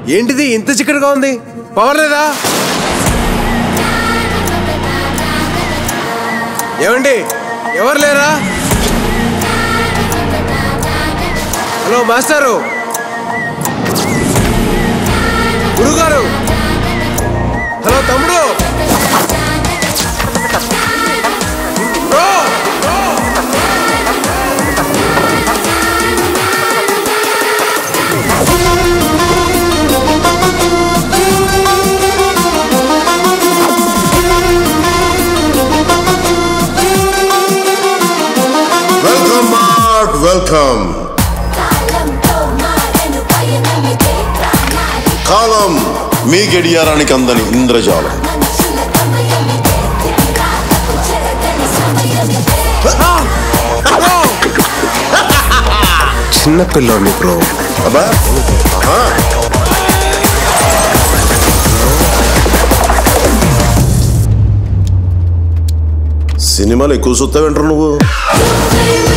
ఏంటిది ఇంత చిక్కడిగా ఉంది పవర్ లేదా ఏమండి ఎవరు లేరా హలో మాస్టారు గురుగారు హలో తమ్ముడు బ్రో వెల్కమ్ మార్క్ వెల్కమ్ కాలం మీ గడియారానికి అందని ఇంద్రజాలం చిన్న పిల్లోని బ్రో అబ్బా ఆహా. సినిమాలు ఎక్కువ చూస్తావేంటారు నువ్వు